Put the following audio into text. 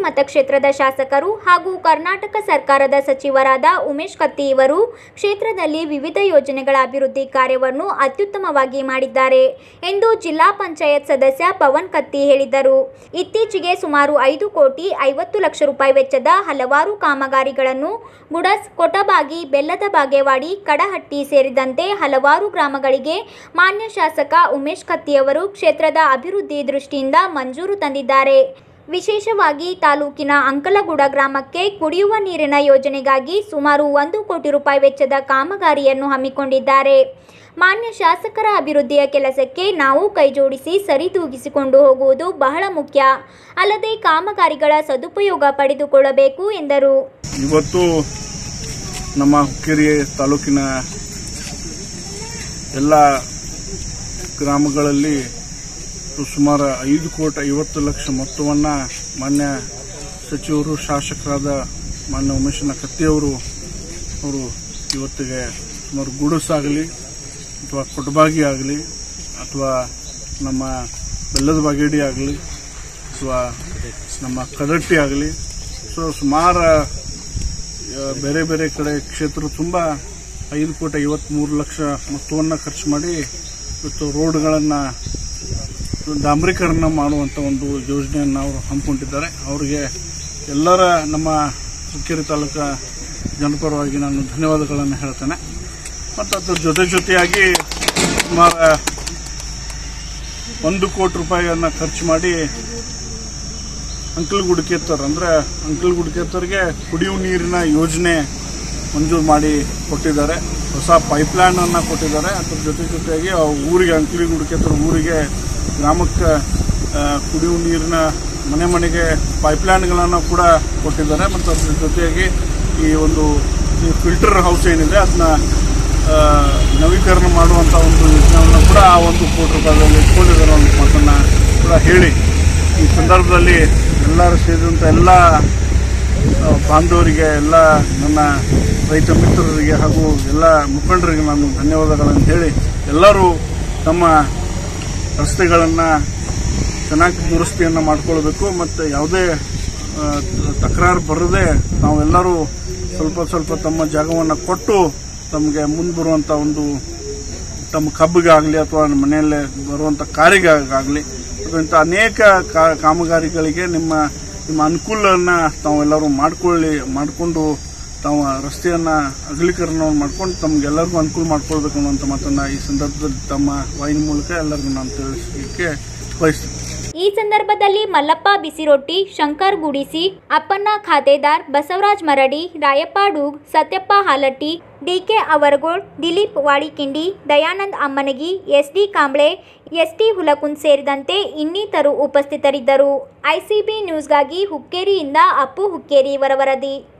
ಮತಕ್ಷೇತ್ರದ ಶಾಸಕರು ಹಾಗೂ ಕರ್ನಾಟಕ ಸರ್ಕಾರದ ಸಚಿವರಾದ ಉಮೇಶ್ ಕತ್ತಿ ಇವರು ಕ್ಷೇತ್ರದಲ್ಲಿ ವಿವಿಧ ಯೋಜನೆಗಳ ಅಭಿವೃದ್ಧಿ ಕಾರ್ಯವನ್ನು ಅತ್ಯುತ್ತಮವಾಗಿ ಮಾಡಿದ್ದಾರೆ ಎಂದು ಜಿಲ್ಲಾ ಪಂಚಾಯತ್ ಸದಸ್ಯ ಪವನ್ ಕತ್ತಿ ಹೇಳಿದರು ಇತ್ತೀಚೆಗೆ ಸುಮಾರು ಐದು ಕೋಟಿ ಐವತ್ತು ಲಕ್ಷ ರೂಪಾಯಿ ವೆಚ್ಚದ ಹಲವಾರು ಕಾಮಗಾರಿಗಳನ್ನು ಗುಡಸ್ ಕೊಟಬಾಗಿ ಬೆಲ್ಲದ ಬಾಗೇವಾಡಿ ಕಡಹಟ್ಟಿ ಸೇರಿದಂತೆ ಹಲವಾರು ಗ್ರಾಮಗಳಿಗೆ ಮಾನ್ಯ ಶಾಸಕ ಉಮೇಶ್ ಕತ್ತಿಯವರು ಕ್ಷೇತ್ರದ ಅಭಿವೃದ್ಧಿ ದೃಷ್ಟಿಯಿಂದ ಮಂಜೂರು ತಂದಿದ್ದಾರೆ ವಿಶೇಷವಾಗಿ ತಾಲೂಕಿನ ಅಂಕಲಗೂಡ ಗ್ರಾಮಕ್ಕೆ ಕುಡಿಯುವ ನೀರಿನ ಯೋಜನೆಗಾಗಿ ಸುಮಾರು ಒಂದು ಕೋಟಿ ರೂಪಾಯಿ ವೆಚ್ಚದ ಕಾಮಗಾರಿಯನ್ನು ಹಮ್ಮಿಕೊಂಡಿದ್ದಾರೆ ಮಾನ್ಯ ಶಾಸಕರ ಅಭಿವೃದ್ಧಿಯ ಕೆಲಸಕ್ಕೆ ನಾವು ಕೈಜೋಡಿಸಿ ಸರಿದೂಗಿಸಿಕೊಂಡು ಹೋಗುವುದು ಬಹಳ ಮುಖ್ಯ ಅಲ್ಲದೆ ಕಾಮಗಾರಿಗಳ ಸದುಪಯೋಗ ಪಡೆದುಕೊಳ್ಳಬೇಕು ಎಂದರು ಇವತ್ತು ನಮ್ಮ ಹುಕ್ಕೇರಿ ತಾಲೂಕಿನ ಎಲ್ಲ ಗ್ರಾಮಗಳಲ್ಲಿ ಸುಮಾರು ಐದು ಕೋಟಿ ಐವತ್ತು ಲಕ್ಷ ಮೊತ್ತವನ್ನು ಮಾನ್ಯ ಸಚಿವರು ಶಾಸಕರಾದ ಮಾನ್ಯ ಉಮೇಶನ ಕತ್ತಿಯವರು ಅವರು ಇವತ್ತಿಗೆ ಸುಮಾರು ಗುಡಸಾಗಲಿ ಅಥವಾ ಕೊಟಬಾಗಿ ಆಗಲಿ ಅಥವಾ ನಮ್ಮ ಬೆಲ್ಲದ ಬಾಗೇಡಿ ಆಗಲಿ ಅಥವಾ ನಮ್ಮ ಕದಟ್ಟಿ ಆಗಲಿ ಸೊ ಸುಮಾರು ಆ, ಬೇರೆ ಬೇರೆ ಕಡೆ ಕ್ಷೇತ್ರ ತುಂಬ ಐದು ಕೋಟಿ ಐವತ್ಮೂರು ಲಕ್ಷ ಮೊತ್ತವನ್ನು ಖರ್ಚು ಮಾಡಿ ಇವತ್ತು ರೋಡ್ಗಳನ್ನು ಡಾಂಬರೀಕರಣ ಮಾಡುವಂಥ ಒಂದು ಯೋಜನೆಯನ್ನು ಅವರು ಹಮ್ಮಿಕೊಂಡಿದ್ದಾರೆ ಅವರಿಗೆ ಎಲ್ಲರ ನಮ್ಮ ಹುಕ್ಕೇರಿ ತಾಲೂಕಾ ಜನಪರವಾಗಿ ನಾನು ಧನ್ಯವಾದಗಳನ್ನು ಹೇಳ್ತೇನೆ ಮತ್ತು ಅದ್ರ ಜೊತೆ ಜೊತೆಯಾಗಿ ಸುಮಾರು ಒಂದು ಕೋಟಿ ರೂಪಾಯಿಯನ್ನು ಖರ್ಚು ಮಾಡಿ ಅಂಕಲ್ ಗುಡ್ಕೇತರ್ ಅಂದ್ರೆ ಅಂಕಲ್ ಗುಡ್ಕೇತರ್ಗೆ ಕುಡಿಯುವ ನೀರಿನ ಯೋಜನೆ ಮಂಜೂರು ಮಾಡಿ ಕೊಟ್ಟಿದ್ದಾರೆ ಹೊಸ ಪೈಪ್ಲೈನ್ ಅನ್ನ ಕೊಟ್ಟಿದ್ದಾರೆ ಅದ್ರ ಜೊತೆ ಜೊತೆಯಾಗಿ ಆ ಊರಿಗೆ ಅಂಕಲಿ ಗುಡ್ಕೇತರ್ ಊರಿಗೆ ಗ್ರಾಮಕ್ಕೆ ಆ, ಕುಡಿಯುವ ನೀರಿನ ಮನೆ ಮನೆಗೆ ಪೈಪ್ಲೈನ್ಗಳನ್ನು ಕೂಡ ಕೊಟ್ಟಿದ್ದಾರೆ ಮತ್ತು ಅದ್ರ ಜೊತೆಯಾಗಿ ಈ ಒಂದು ಈ ಫಿಲ್ಟರ್ ಹೌಸ್ ಏನಿದೆ ಅದನ್ನ ಆ, ನವೀಕರಣ ಮಾಡುವಂಥ ಒಂದು ಯೋಜನೆಯನ್ನು ಕೂಡ ಆ ಒಂದು ಕೋಟಿ ರೂಪಾಯಿಗಳಲ್ಲಿ ಇಟ್ಕೊಂಡಿದ್ದಾರೆ ಅನ್ನೋ ಮಾತನ್ನು ಕೂಡ ಹೇಳಿ ಈ ಸಂದರ್ಭದಲ್ಲಿ ಎಲ್ಲರೂ ಸೇರಿದಂಥ ಎಲ್ಲ ಆ, ಬಾಂಧವರಿಗೆ ಎಲ್ಲ ನನ್ನ ರೈತ ಮಿತ್ರರಿಗೆ ಹಾಗೂ ಎಲ್ಲ ಮುಖಂಡರಿಗೆ ನಾನು ಧನ್ಯವಾದಗಳನ್ನು ಹೇಳಿ ಎಲ್ಲರೂ ತಮ್ಮ ರಸ್ತೆಗಳನ್ನು ಚೆನ್ನಾಗಿ ದುರಸ್ತಿಯನ್ನು ಮಾಡ್ಕೊಳ್ಬೇಕು ಮತ್ತು ಯಾವುದೇ ಆ, ತಕರಾರು ಬರದೆ ನಾವೆಲ್ಲರೂ ಸ್ವಲ್ಪ ಸ್ವಲ್ಪ ತಮ್ಮ ಜಾಗವನ್ನು ಕೊಟ್ಟು ತಮಗೆ ಮುಂದೆ ಬರುವಂಥ ಒಂದು ತಮ್ಮ ಕಬ್ಬಿಗಾಗಲಿ ಅಥವಾ ಮನೆಯಲ್ಲೇ ಬರುವಂಥ ಕಾರಿಗಾಗಲಿ ಅಥವಾ ಇಂಥ ಅನೇಕ ಕಾ- ಕಾಮಗಾರಿಗಳಿಗೆ ನಿಮ್ಮ ನಿಮ್ಮ ಅನುಕೂಲನ ತಾವೆಲ್ಲರೂ ಮಾಡ್ಕೊಳ್ಳಿ ಮಾಡಿಕೊಂಡು ತಾವು ರಸ್ತೆಯನ್ನ ಅಗಲೀಕರಣವನ್ನು ಮಾಡ್ಕೊಂಡು ತಮ್ಗೆಲ್ಲರಿಗೂ ಅನುಕೂಲ ಮಾಡ್ಕೊಳ್ಬೇಕು ಅನ್ನುವಂಥ ಮಾತನ್ನ ಈ ಸಂದರ್ಭದಲ್ಲಿ ತಮ್ಮ ವಾಹಿನಿ ಮೂಲಕ ಎಲ್ಲರಿಗೂ ನಾನು ತಿಳಿಸಲಿಕ್ಕೆ ಬಯಸ್ತೀನಿ ಈ ಸಂದರ್ಭದಲ್ಲಿ Mallappa Bisirotti Shankar Gudisi Appanna Khatedar Basavaraj Maradi Rayappa Doog Satyappa Halatti D K Avaragol Dilip Wadikindi Dayanand Ammanagi SD Kamble ST Hulakund ಸೇರಿದಂತೆ ಇನ್ನಿತರು ಉಪಸ್ಥಿತರಿದ್ದರು ಐಸಿಬಿ ನ್ಯೂಸ್ಗಾಗಿ ಹುಕ್ಕೇರಿಯಿಂದ ಅಪ್ಪು ಹುಕ್ಕೇರಿ ಇವರ ವರದಿ